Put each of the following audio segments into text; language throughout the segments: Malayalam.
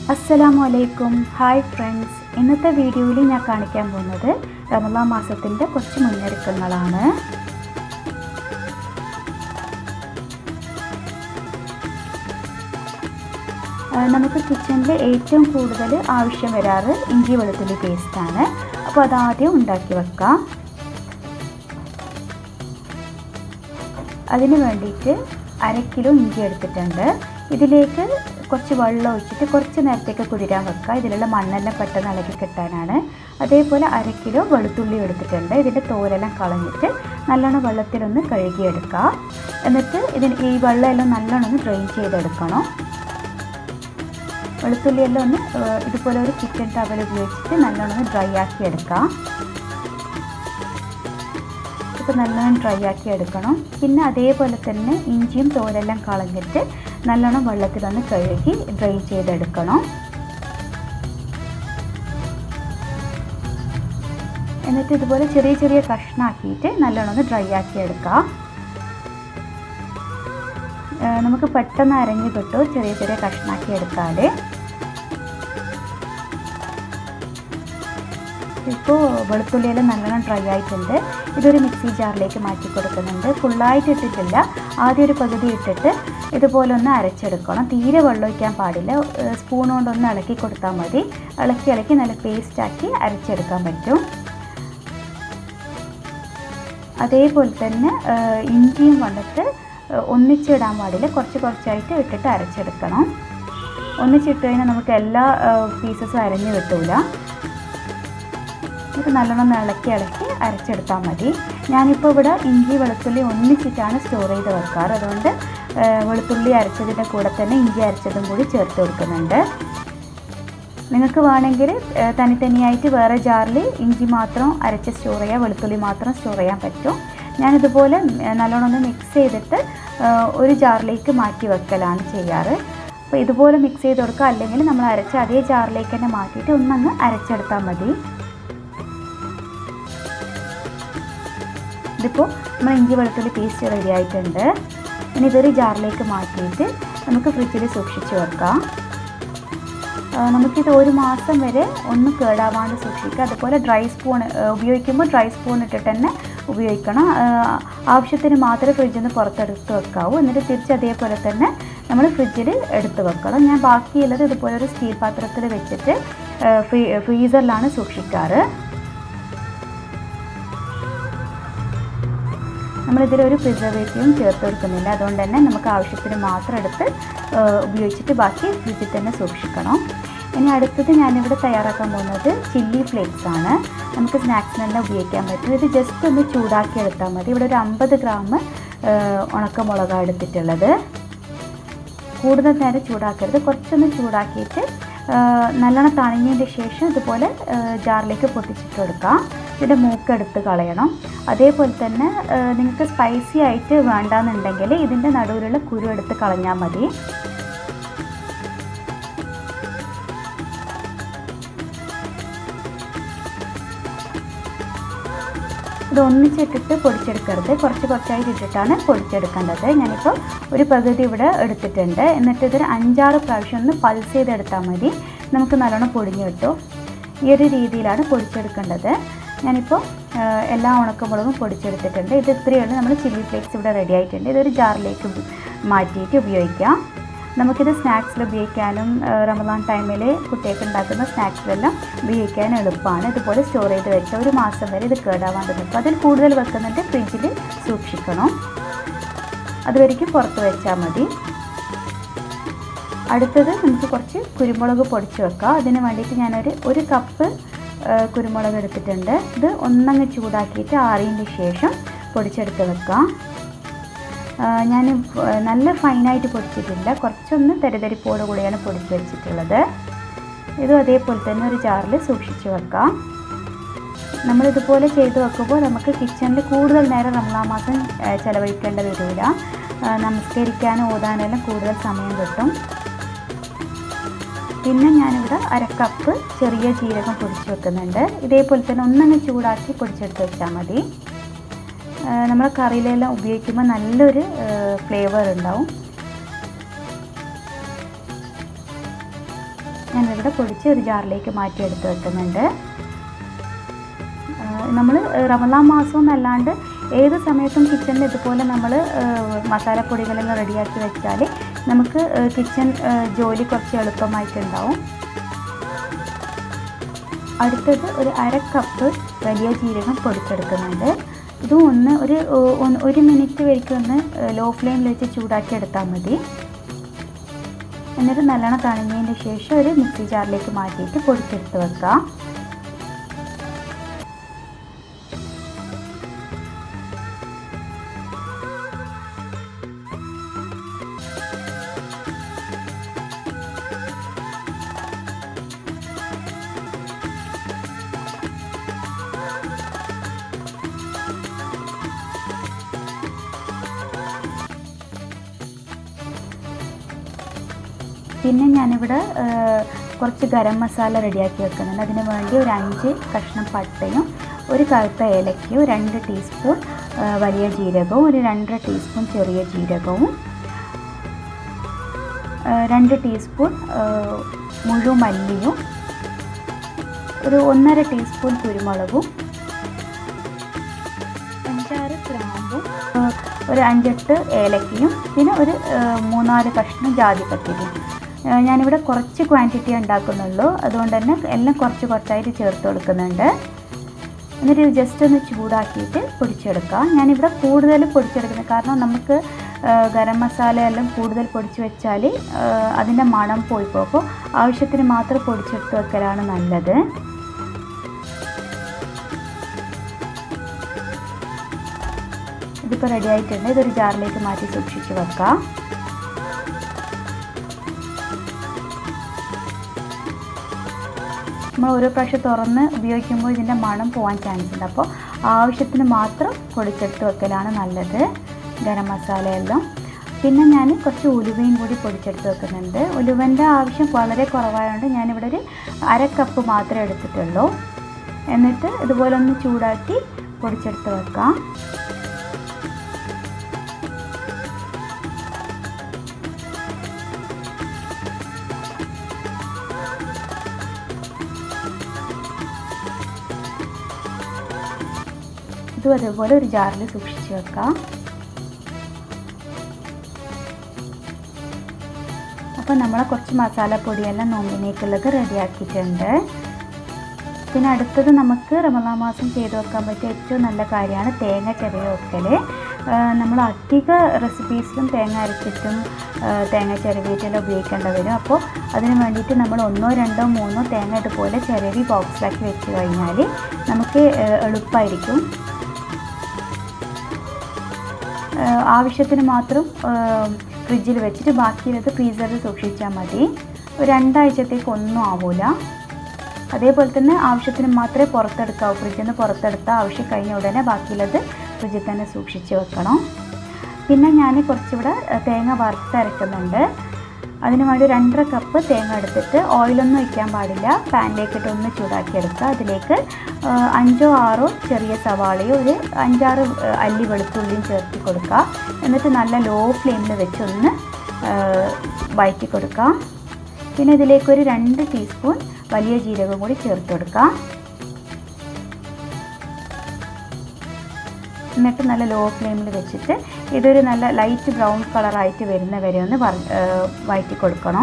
അസ്സലാമു അലൈക്കും ഹായ് ഫ്രണ്ട്സ് ഇന്നത്തെ വീഡിയോയിൽ ഞാൻ കാണിക്കാൻ പോകുന്നത് റമദാൻ മാസത്തിൻ്റെ കുറച്ച് മുന്നൊരുക്കങ്ങളാണ് ആ, നമുക്ക് കിച്ചണിൽ ഏറ്റവും കൂടുതൽ ആവശ്യം വരാറ് ഇഞ്ചി വെളുത്തുള്ളി പേസ്റ്റാണ് അപ്പോൾ അതാദ്യം ഉണ്ടാക്കി വെക്കാം അതിന് വേണ്ടിയിട്ട് അര കിലോ ഇഞ്ചി എടുത്തിട്ടുണ്ട് ഇതിലേക്ക് കുറച്ച് വെള്ളം ഒഴിച്ചിട്ട് കുറച്ച് നേരത്തേക്ക് കുതിരാൻ വെക്കുക ഇതിലുള്ള മണ്ണെല്ലാം പെട്ടെന്ന് ഇളകി കിട്ടാനാണ് അതേപോലെ അര കിലോ വെളുത്തുള്ളി എടുത്തിട്ടുണ്ട് ഇതിൻ്റെ തോലെല്ലാം കളഞ്ഞിട്ട് നല്ലോണം വെള്ളത്തിലൊന്ന് കഴുകിയെടുക്കുക എന്നിട്ട് ഇതിന് ഈ വെള്ളമെല്ലാം നല്ലോണം ഒന്ന് ഡ്രെയിൻ ചെയ്തെടുക്കണം വെളുത്തുള്ളിയെല്ലാം ഒന്ന് ഏഹ്, ഇതുപോലെ ഒരു കിച്ചൺ ടവൽ ഉപയോഗിച്ചിട്ട് നല്ലോണം ഒന്ന് ഡ്രൈ ആക്കി എടുക്കാം ഇപ്പോൾ നല്ലോണം ഡ്രൈ ആക്കി എടുക്കണം പിന്നെ അതേപോലെ തന്നെ ഇഞ്ചിയും തോലെല്ലാം കളഞ്ഞിട്ട് നല്ലോണം വെള്ളത്തിലൊന്ന് കഴുകി ഡ്രൈ ചെയ്തെടുക്കണം എന്നിട്ട് ഇതുപോലെ ചെറിയ ചെറിയ കഷ്ണാക്കിയിട്ട് നല്ലോണം ഒന്ന് ഡ്രൈ ആക്കി എടുക്കാം ഏഹ് നമുക്ക് പെട്ടെന്ന് അരഞ്ഞ് കിട്ടും ചെറിയ ചെറിയ കഷ്ണാക്കി എടുത്താൽ ഇപ്പോൾ വെളുത്തുള്ളിയെല്ലാം നല്ലോണം ഡ്രൈ ആയിട്ടുണ്ട് ഇതൊരു മിക്സി ജാറിലേക്ക് മാറ്റി കൊടുക്കുന്നുണ്ട് ഫുള്ളായിട്ട് ഇട്ടിട്ടില്ല ആദ്യം ഒരു പകുതി ഇട്ടിട്ട് ഇതുപോലെ ഒന്ന് അരച്ചെടുക്കണം തീരെ വെള്ളം ഒഴിക്കാൻ പാടില്ല ഏഹ് സ്പൂൺ കൊണ്ടൊന്ന് ഇളക്കി കൊടുത്താൽ മതി ഇളക്കി ഇളക്കി നല്ല പേസ്റ്റാക്കി അരച്ചെടുക്കാൻ പറ്റും അതേപോലെ തന്നെ ഏഹ് ഇഞ്ചിയും വന്നിട്ട് ഏഹ് ഒന്നിച്ചിടാൻ പാടില്ല കുറച്ച് കുറച്ചായിട്ട് ഇട്ടിട്ട് അരച്ചെടുക്കണം ഒന്നിച്ചിട്ട് കഴിഞ്ഞാൽ നമുക്ക് എല്ലാ പീസസും അരഞ്ഞ് കിട്ടൂല ഇത് നല്ലോണം ഒന്ന് ഇളക്കി ഇളക്കി അരച്ചെടുത്താൽ മതി ഞാനിപ്പോൾ ഇവിടെ ഇഞ്ചി വെളുത്തുള്ളി ഒന്നിച്ചിട്ടാണ് സ്റ്റോർ ചെയ്ത് വെക്കാറ് അതുകൊണ്ട് ഏഹ് വെളുത്തുള്ളി അരച്ചതിൻ്റെ കൂടെ തന്നെ ഇഞ്ചി അരച്ചതും കൂടി ചേർത്ത് കൊടുക്കുന്നുണ്ട് നിങ്ങൾക്ക് വേണമെങ്കിൽ ഏഹ് തനിത്തനിയായിട്ട് വേറെ ജാറിൽ ഇഞ്ചി മാത്രം അരച്ച് സ്റ്റോർ ചെയ്യാം വെളുത്തുള്ളി മാത്രം സ്റ്റോർ ചെയ്യാൻ പറ്റും ഞാനിതുപോലെ ഏഹ് നല്ലോണം ഒന്ന് മിക്സ് ചെയ്തിട്ട് ഏഹ് ഒരു ജാറിലേക്ക് മാറ്റി വെക്കലാണ് ചെയ്യാറ് അപ്പോൾ ഇതുപോലെ മിക്സ് ചെയ്ത് കൊടുക്കുക അല്ലെങ്കിൽ നമ്മൾ അരച്ച അതേ ജാറിലേക്ക് തന്നെ മാറ്റിയിട്ട് ഒന്നങ്ങ് അരച്ചെടുത്താൽ മതി ഇതിപ്പോൾ നമ്മൾ ഇഞ്ചി വെളുത്തുള്ളി പേസ്റ്റ് റെഡി ആയിട്ടുണ്ട് ഇനി ഇതൊരു ജാറിലേക്ക് മാറ്റിയിട്ട് നമുക്ക് ഫ്രിഡ്ജിൽ സൂക്ഷിച്ച് വെക്കാം ആ, നമുക്കിത് ഒരു മാസം വരെ ഒന്നും കേടാവാണ്ട് സൂക്ഷിക്കുക അതുപോലെ ഡ്രൈ സ്പൂൺ ഉപയോഗിക്കുമ്പോൾ ഡ്രൈ സ്പൂൺ ഇട്ടിട്ട് തന്നെ ഉപയോഗിക്കണം ആ, ആവശ്യത്തിന് മാത്രമേ ഫ്രിഡ്ജിൽ നിന്ന് പുറത്തെടുത്ത് വെക്കാവൂ എന്നിട്ട് തിരിച്ച് അതേപോലെ തന്നെ നമ്മൾ ഫ്രിഡ്ജിൽ എടുത്ത് വെക്കണം ഞാൻ ബാക്കിയുള്ളത് ഇതുപോലെ ഒരു സ്റ്റീൽ പാത്രത്തിൽ വെച്ചിട്ട് ആ, ഫ്രീ ഫ്രീസറിലാണ് സൂക്ഷിക്കാറ് നമ്മളിതിലൊരു പ്രിസർവേറ്റീവും ചേർത്ത് കൊടുക്കുന്നില്ല അതുകൊണ്ട് തന്നെ നമുക്ക് ആവശ്യത്തിന് മാത്രം എടുത്ത് ആ, ഉപയോഗിച്ചിട്ട് ബാക്കി ഫ്രിഡ്ജിൽ തന്നെ സൂക്ഷിക്കണം ഇനി അടുത്തത് ഞാനിവിടെ തയ്യാറാക്കാൻ പോകുന്നത് ചില്ലി ഫ്ലേക്സ് ആണ് നമുക്ക് സ്നാക്സിനെല്ലാം ഉപയോഗിക്കാൻ പറ്റും ഇത് ജസ്റ്റ് ഒന്ന് ചൂടാക്കി എടുത്താൽ മതി ഇവിടെ ഒരു അമ്പത് ഗ്രാം ഉണക്കമുളകാണ് എടുത്തിട്ടുള്ളത് കൂടുതൽ നേരം ചൂടാക്കരുത് കുറച്ചൊന്ന് ചൂടാക്കിയിട്ട് ആ, നല്ലോണം തണിഞ്ഞതിന് ശേഷം ഇതുപോലെ ആ, ജാറിലേക്ക് പൊട്ടിച്ചിട്ട് കൊടുക്കാം ഇതിൻ്റെ മൂക്കെടുത്ത് കളയണം അതേപോലെ തന്നെ ആ, നിങ്ങൾക്ക് സ്പൈസി ആയിട്ട് വേണ്ടാന്നുണ്ടെങ്കിൽ ഇതിൻ്റെ നടുവിലുള്ള കുരു എടുത്ത് കളഞ്ഞാൽ മതി ഇത് ഒന്നിച്ചിട്ടിട്ട് പൊടിച്ചെടുക്കരുത് കുറച്ച് കുറച്ചായിട്ട് ഇട്ടിട്ടാണ് പൊടിച്ചെടുക്കേണ്ടത് ഞാനിപ്പോൾ ഒരു പകുതി ഇവിടെ എടുത്തിട്ടുണ്ട് എന്നിട്ട് ഇതൊരു അഞ്ചാറ് പ്രാവശ്യം ഒന്ന് പൾസ് ചെയ്തെടുത്താൽ മതി നമുക്ക് നല്ലോണം പൊടിഞ്ഞ് കിട്ടും ഈ ഒരു രീതിയിലാണ് പൊടിച്ചെടുക്കേണ്ടത് ഞാനിപ്പോൾ ആ, എല്ലാ ഉണക്കമുളകും പൊടിച്ചെടുത്തിട്ടുണ്ട് ഇത് ഇത്രയാണ് നമ്മൾ ചില്ലി ഫ്ലേക്സ് ഇവിടെ റെഡി ആയിട്ടുണ്ട് ഇതൊരു ജാറിലേക്ക് ഉപ- മാറ്റിയിട്ട് ഉപയോഗിക്കാം നമുക്കിത് സ്നാക്സിൽ ഉപയോഗിക്കാനും ആ, റമദാൻ ടൈമിൽ കുട്ടികൾക്ക് ഉണ്ടാക്കുന്ന സ്നാക്സിലെല്ലാം ഉപയോഗിക്കാൻ എളുപ്പമാണ് ഇതുപോലെ സ്റ്റോർ ചെയ്ത് വെച്ചാൽ ഒരു മാസം വരെ ഇത് കേടാവാണ്ട് നിൽക്കും അതിൽ കൂടുതൽ വെക്കുന്നുണ്ട് ഫ്രിഡ്ജിൽ സൂക്ഷിക്കണം അതുവരേക്കും പുറത്ത് വെച്ചാൽ മതി അടുത്തത് നമുക്ക് കുറച്ച് കുരുമുളക് പൊടിച്ച് വെക്കാം അതിന് വേണ്ടിയിട്ട് ഞാനൊരു ഒരു കപ്പ് ആ, കുരുമുളക് എടുത്തിട്ടുണ്ട് ഇത് ഒന്നങ്ങ് ചൂടാക്കിയിട്ട് ആറിയതിന് ശേഷം പൊടിച്ചെടുത്ത് വെക്കാം ആ, ഞാൻ ഫ- നല്ല ഫൈനായിട്ട് പൊടിച്ചിട്ടില്ല കുറച്ചൊന്ന് തരിതരിപ്പോട് കൂടിയാണ് പൊടിച്ച് വെച്ചിട്ടുള്ളത് ഇതും അതേപോലെ തന്നെ ഒരു ജാറിൽ സൂക്ഷിച്ച് വെക്കാം നമ്മളിതുപോലെ ചെയ്ത് വെക്കുമ്പോൾ നമുക്ക് കിച്ചണിൽ കൂടുതൽ നേരം റമദാൻ മാസം ആ, ചെലവഴിക്കേണ്ടി വരില്ല ആ, നമസ്കരിക്കാനും ഓതാനെല്ലാം കൂടുതൽ സമയം കിട്ടും പിന്നെ ഞാനിവിടെ അര കപ്പ് ചെറിയ ജീരകം പൊടിച്ച് വെക്കുന്നുണ്ട് ഇതേപോലെ തന്നെ ഒന്നങ്ങ് ചൂടാക്കി പൊടിച്ചെടുത്ത് വെച്ചാൽ മതി നമ്മൾ കറിയിലെല്ലാം ഉപയോഗിക്കുമ്പോൾ നല്ലൊരു ഫ്ലേവർ ഉണ്ടാവും ഞാനിവിടെ പൊടിച്ച് ഒരു ജാറിലേക്ക് മാറ്റി എടുത്ത് വെക്കുന്നുണ്ട് നമ്മൾ റമദാൻ മാസം എന്നല്ലാണ്ട് ഏത് സമയത്തും കിച്ചണിൽ ഇതുപോലെ നമ്മൾ മസാലപ്പൊടികളെല്ലാം റെഡിയാക്കി വെച്ചാൽ നമുക്ക് കിച്ചൺ ജോലി കുറച്ച് എളുപ്പമായിട്ടുണ്ടാവും അടുത്തത് ഒരു അര കപ്പ് വലിയ ജീരകം പൊടിച്ചെടുക്കുന്നുണ്ട് ഇതും ഒന്ന് ഒരു ഒന്ന് ഒരു മിനിറ്റ് വരെയ്ക്കും ഒന്ന് ലോ ഫ്ലെയിമിൽ വെച്ച് ചൂടാക്കി എടുത്താൽ മതി എന്നിട്ട് നല്ലോണം തണിഞ്ഞതിന് ശേഷം ഒരു മിക്സി ജാറിലേക്ക് മാറ്റിയിട്ട് പൊടിച്ചെടുത്ത് വെക്കാം പിന്നെ ഞാനിവിടെ കുറച്ച് ഗരം മസാല റെഡിയാക്കി വെക്കുന്നുണ്ട് അതിന് വേണ്ടി ഒരു അഞ്ച് കഷ്ണം പട്ടയും ഒരു കറുത്ത ഏലക്കയും രണ്ട് ടീസ്പൂൺ വലിയ ജീരകവും ഒരു രണ്ടര ടീസ്പൂൺ ചെറിയ ജീരകവും രണ്ട് ടീസ്പൂൺ മുഴു മല്ലിയും ഒരു ഒന്നര ടീസ്പൂൺ കുരുമുളകും അഞ്ചാറ് ഗ്രാമ്പും ഒരു അഞ്ചെട്ട് ഏലക്കയും പിന്നെ ഒരു മൂന്നാല് കഷ്ണം ജാതിപത്തിരിയും ഞാനിവിടെ കുറച്ച് ക്വാണ്ടിറ്റി ഉണ്ടാക്കുന്നുള്ളൂ അതുകൊണ്ട് തന്നെ എല്ലാം കുറച്ച് കുറച്ചായിട്ട് ചേർത്ത് കൊടുക്കുന്നുണ്ട് എന്നിട്ട് ഇത് ജസ്റ്റ് ഒന്ന് ചൂടാക്കിയിട്ട് പൊടിച്ചെടുക്കാം ഞാനിവിടെ കൂടുതൽ പൊടിച്ചെടുക്കുന്നത് കാരണം നമുക്ക് ഗരം മസാല എല്ലാം കൂടുതൽ പൊടിച്ച് വെച്ചാൽ അതിൻ്റെ മണം പോയി പോകും ആവശ്യത്തിന് മാത്രം പൊടിച്ചെടുത്ത് വെക്കലാണ് നല്ലത് ഇതിപ്പോൾ റെഡി ആയിട്ടുണ്ട് ഇതൊരു ജാറിലേക്ക് മാറ്റി സൂക്ഷിച്ച് വെക്കാം നമ്മൾ ഓരോ പ്രാവശ്യം തുറന്ന് ഉപയോഗിക്കുമ്പോൾ ഇതിൻ്റെ മണം പോകാൻ ചാൻസ് ഉണ്ട് അപ്പോൾ ആവശ്യത്തിന് മാത്രം പൊടിച്ചെടുത്ത് വെക്കലാണ് നല്ലത് ഗരം മസാലയെല്ലാം പിന്നെ ഞാൻ കുറച്ച് ഉലുവയും കൂടി പൊടിച്ചെടുത്ത് വെക്കുന്നുണ്ട് ഉലുവൻ്റെ ആവശ്യം വളരെ കുറവായതുകൊണ്ട് ഞാനിവിടെ ഒരു അര കപ്പ് മാത്രമേ എടുത്തിട്ടുള്ളൂ എന്നിട്ട് ഇതുപോലെ ഒന്ന് ചൂടാക്കി പൊടിച്ചെടുത്ത് വെക്കാം ഇതും അതേപോലെ ഒരു ജാറിൽ സൂക്ഷിച്ച് വെക്കാം അപ്പോൾ നമ്മൾ കുറച്ച് മസാലപ്പൊടിയെല്ലാം നോമ്പിനേക്കുള്ളത് റെഡിയാക്കിയിട്ടുണ്ട് പിന്നെ അടുത്തത് നമുക്ക് റമദാൻ മാസം ചെയ്ത് വെക്കാൻ പറ്റിയ ഏറ്റവും നല്ല കാര്യമാണ് തേങ്ങ ചെറിയ വെക്കൽ നമ്മൾ അധിക റെസിപ്പീസിലും തേങ്ങ അരച്ചിട്ടും തേങ്ങ ചിരവിയിട്ടെല്ലാം ഉപയോഗിക്കേണ്ടി വരും അപ്പോൾ അതിന് വേണ്ടിയിട്ട് നമ്മൾ ഒന്നോ രണ്ടോ മൂന്നോ തേങ്ങ ഇതുപോലെ ചിരവി ബോക്സിലാക്കി വെച്ച് കഴിഞ്ഞാൽ നമുക്ക് എളുപ്പമായിരിക്കും ആവശ്യത്തിന് മാത്രം ഫ്രിഡ്ജിൽ വെച്ചിട്ട് ബാക്കിയുള്ളത് ഫ്രീസറിൽ സൂക്ഷിച്ചാൽ മതി ഒരു രണ്ടാഴ്ചത്തേക്ക് ഒന്നും ആവില്ല അതേപോലെ തന്നെ ആവശ്യത്തിന് മാത്രമേ പുറത്തെടുക്കാവൂ ഫ്രിഡ്ജിൽ നിന്ന് പുറത്തെടുത്താൽ ആവശ്യം കഴിഞ്ഞ ഉടനെ ബാക്കിയുള്ളത് ഫ്രിഡ്ജിൽ തന്നെ സൂക്ഷിച്ച് വെക്കണം പിന്നെ ഞാൻ കുറച്ചിവിടെ തേങ്ങ വറുത്തരക്കുന്നുണ്ട് അതിന് വേണ്ടി രണ്ടര കപ്പ് തേങ്ങ എടുത്തിട്ട് ഓയിലൊന്നും ഒഴിക്കാൻ പാടില്ല പാനിലേക്കിട്ട് ഒന്ന് ചൂടാക്കി എടുക്കുക അതിലേക്ക് അഞ്ചോ ആറോ ചെറിയ സവാളയോ ഒരു അഞ്ചാറ് അല്ലി വെളുത്തുള്ളിയും ചേർത്ത് കൊടുക്കുക എന്നിട്ട് നല്ല ലോ ഫ്ലെയിമിൽ വെച്ച് ഒന്ന് വഴറ്റി കൊടുക്കുക പിന്നെ ഇതിലേക്ക് ഒരു രണ്ട് ടീസ്പൂൺ വലിയ ജീരകം കൂടി ചേർത്ത് കൊടുക്കാം എന്നിട്ട് നല്ല ലോ ഫ്ലെയിമിൽ വെച്ചിട്ട് ഇതൊരു നല്ല ലൈറ്റ് ബ്രൗൺ കളറായിട്ട് വരുന്ന വരെ ഒന്ന് വഴറ്റി കൊടുക്കണം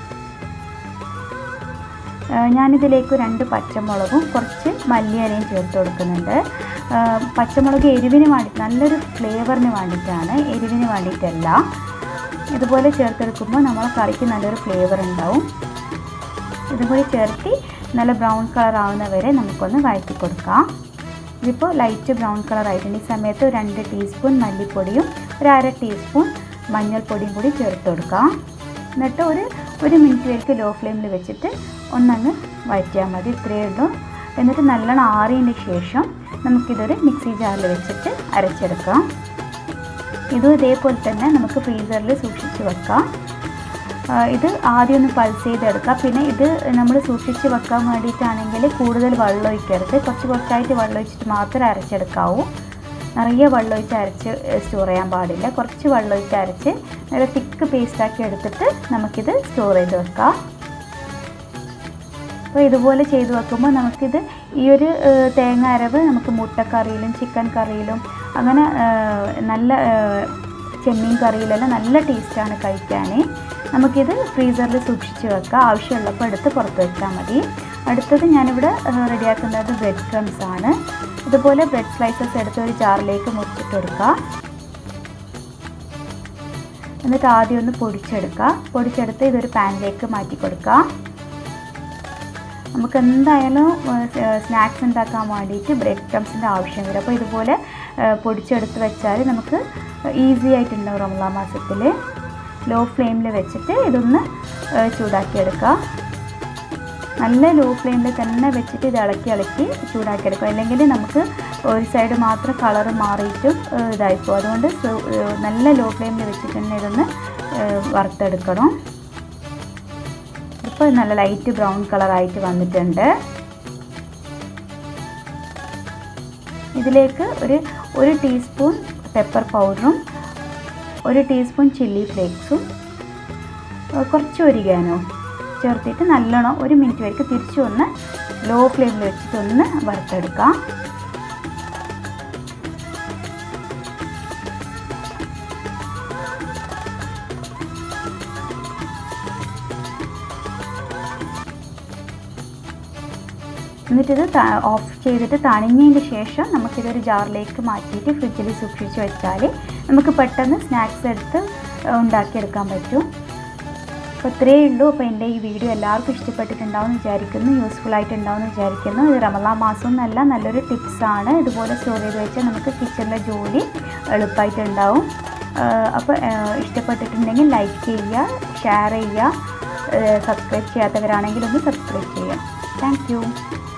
ഞാനിതിലേക്ക് രണ്ട് പച്ചമുളകും കുറച്ച് മല്ലിയിലയും ചേർത്ത് കൊടുക്കുന്നുണ്ട് പച്ചമുളക് എരിവിന് വേണ്ടി നല്ലൊരു ഫ്ലേവറിന് വേണ്ടിയിട്ടാണ് എരിവിന് വേണ്ടിയിട്ടല്ല ഇതുപോലെ ചേർത്തെടുക്കുമ്പോൾ നമ്മളെ കറിക്ക് നല്ലൊരു ഫ്ലേവർ ഉണ്ടാവും ഇതുപോലെ ചേർത്തി നല്ല ബ്രൗൺ കളർ ആവുന്ന വരെ നമുക്കൊന്ന് വഴറ്റി കൊടുക്കാം ഇതിപ്പോൾ ലൈറ്റ് ബ്രൗൺ കളർ ആയിട്ടുണ്ട് ഈ സമയത്ത് രണ്ട് ടീസ്പൂൺ മല്ലിപ്പൊടിയും ഒരു അര ടീസ്പൂൺ മഞ്ഞൾപ്പൊടിയും കൂടി ചേർത്ത് കൊടുക്കാം എന്നിട്ട് ഒരു ഒരു മിനിറ്റ് വരെയ്ക്ക് ലോ ഫ്ലെയിമിൽ വെച്ചിട്ട് ഒന്നങ്ങ് വഴറ്റിയാൽ മതി ഇത്രയേ ഉള്ളൂ എന്നിട്ട് നല്ലോണം ആറിയതിന് ശേഷം നമുക്കിതൊരു മിക്സി ജാറിൽ വെച്ചിട്ട് അരച്ചെടുക്കാം ഇതും ഇതേപോലെ തന്നെ നമുക്ക് ഫ്രീസറിൽ സൂക്ഷിച്ച് വെക്കാം ഇത് ആദ്യം ഒന്ന് പൾസ് ചെയ്തെടുക്കാം പിന്നെ ഇത് നമ്മൾ സൂക്ഷിച്ച് വെക്കാൻ വേണ്ടിയിട്ടാണെങ്കിൽ കൂടുതൽ വെള്ളം ഒഴിക്കരുത് കുറച്ച് കുറച്ചായിട്ട് വെള്ളം ഒഴിച്ചിട്ട് മാത്രമേ അരച്ചെടുക്കാവൂ നിറയെ വെള്ളം ഒഴിച്ച് അരച്ച് സ്റ്റോർ ചെയ്യാൻ പാടില്ല കുറച്ച് വെള്ളം ഒഴിച്ച് അരച്ച് നല്ല തിക്ക് പേസ്റ്റാക്കി എടുത്തിട്ട് നമുക്കിത് സ്റ്റോർ ചെയ്ത് വെക്കാം അപ്പോൾ ഇതുപോലെ ചെയ്ത് വെക്കുമ്പോൾ നമുക്കിത് ഈ ഒരു ഏഹ്, തേങ്ങ അരവ് നമുക്ക് മുട്ടക്കറിയിലും ചിക്കൻ കറിയിലും അങ്ങനെ ഏഹ്, നല്ല ഏഹ്, ചെമ്മീൻ കറിയിലെല്ലാം നല്ല ടേസ്റ്റാണ് കഴിക്കാൻ നമുക്കിത് ഫ്രീസറിൽ സൂക്ഷിച്ച് വെക്കാം ആവശ്യമുള്ളപ്പോൾ എടുത്ത് പുറത്ത് വെച്ചാൽ മതി അടുത്തത് ഞാനിവിടെ ഏഹ്, റെഡിയാക്കുന്നത് ബ്രെഡ് ക്രംസ് ആണ് ഇതുപോലെ ബ്രെഡ് സ്ലൈസസ് എടുത്ത് ഒരു ജാറിലേക്ക് മുറിച്ചിട്ട് കൊടുക്കുക എന്നിട്ട് ആദ്യം ഒന്ന് പൊടിച്ചെടുക്കുക പൊടിച്ചെടുത്ത് ഇതൊരു പാനിലേക്ക് മാറ്റി കൊടുക്കുക നമുക്ക് എന്തായാലും സ്നാക്സ് ഉണ്ടാക്കാൻ വേണ്ടിയിട്ട് ബ്രെഡ് ക്രംസിൻ്റെ ആവശ്യം വരും അപ്പോൾ ഇതുപോലെ ഏഹ്, പൊടിച്ചെടുത്ത് വെച്ചാൽ നമുക്ക് ഈസി ആയിട്ടുണ്ടാവും റമദാൻ മാസത്തിൽ ലോ ഫ്ലെയിമിൽ വെച്ചിട്ട് ഇതൊന്ന് ഏഹ്, ചൂടാക്കിയെടുക്കുക നല്ല ലോ ഫ്ലെയിമിൽ തന്നെ വെച്ചിട്ട് ഇത് ഇളക്കി ഇളക്കി ചൂടാക്കിയെടുക്കുക അല്ലെങ്കിൽ നമുക്ക് ഒരു സൈഡ് മാത്രം കളറ് മാറിയിട്ടും ഏഹ്, ഇതായിപ്പോവും അതുകൊണ്ട് സു- ഏഹ്, നല്ല ലോ ഫ്ലെയിമിൽ വെച്ചിട്ട് തന്നെ ഇതൊന്ന് ഏഹ്, വറുത്തെടുക്കണം ഇപ്പോൾ നല്ല ലൈറ്റ് ബ്രൗൺ കളറായിട്ട് വന്നിട്ടുണ്ട് ഇതിലേക്ക് ഒരു ഒരു ടീസ്പൂൺ പെപ്പർ പൗഡറും ഒരു ടീസ്പൂൺ ചില്ലി ഫ്ലേക്സും ഏഹ് കുറച്ച് ഒരിക്കാനോ ചേർത്തിട്ട് നല്ലോണം ഒരു മിനിറ്റ് വരെക്ക് തിരിച്ചു ഒന്ന് ലോ ഫ്ലെയിമിൽ വെച്ചിട്ട് ഒന്ന് വറുത്തെടുക്കാം എന്നിട്ടിത് ത- ഓഫ് ചെയ്തിട്ട് തണിഞ്ഞതിന് ശേഷം നമുക്കിതൊരു ജാറിലേക്ക് മാറ്റിയിട്ട് ഫ്രിഡ്ജിൽ സൂക്ഷിച്ച് വെച്ചാൽ നമുക്ക് പെട്ടെന്ന് സ്നാക്സ് എടുത്ത് ഉണ്ടാക്കിയെടുക്കാൻ പറ്റും അപ്പോൾ ഇത്രയേ ഉള്ളൂ അപ്പോൾ എൻ്റെ ഈ വീഡിയോ എല്ലാവർക്കും ഇഷ്ടപ്പെട്ടിട്ടുണ്ടാവും എന്ന് വിചാരിക്കുന്നു യൂസ്ഫുൾ ആയിട്ടുണ്ടാവും എന്ന് വിചാരിക്കുന്നു ഇത് റമദാൻ മാസം എന്നല്ല നല്ലൊരു ടിപ്സാണ് ഇതുപോലെ സ്റ്റോർ ചെയ്ത് വെച്ചാൽ നമുക്ക് കിച്ചണിലെ ജോലി എളുപ്പമായിട്ടുണ്ടാവും അപ്പോൾ ഇഷ്ടപ്പെട്ടിട്ടുണ്ടെങ്കിൽ ലൈക്ക് ചെയ്യുക ഷെയർ ചെയ്യുക സബ്സ്ക്രൈബ് ചെയ്യാത്തവരാണെങ്കിൽ ഒന്ന് സബ്സ്ക്രൈബ് ചെയ്യുക താങ്ക് യു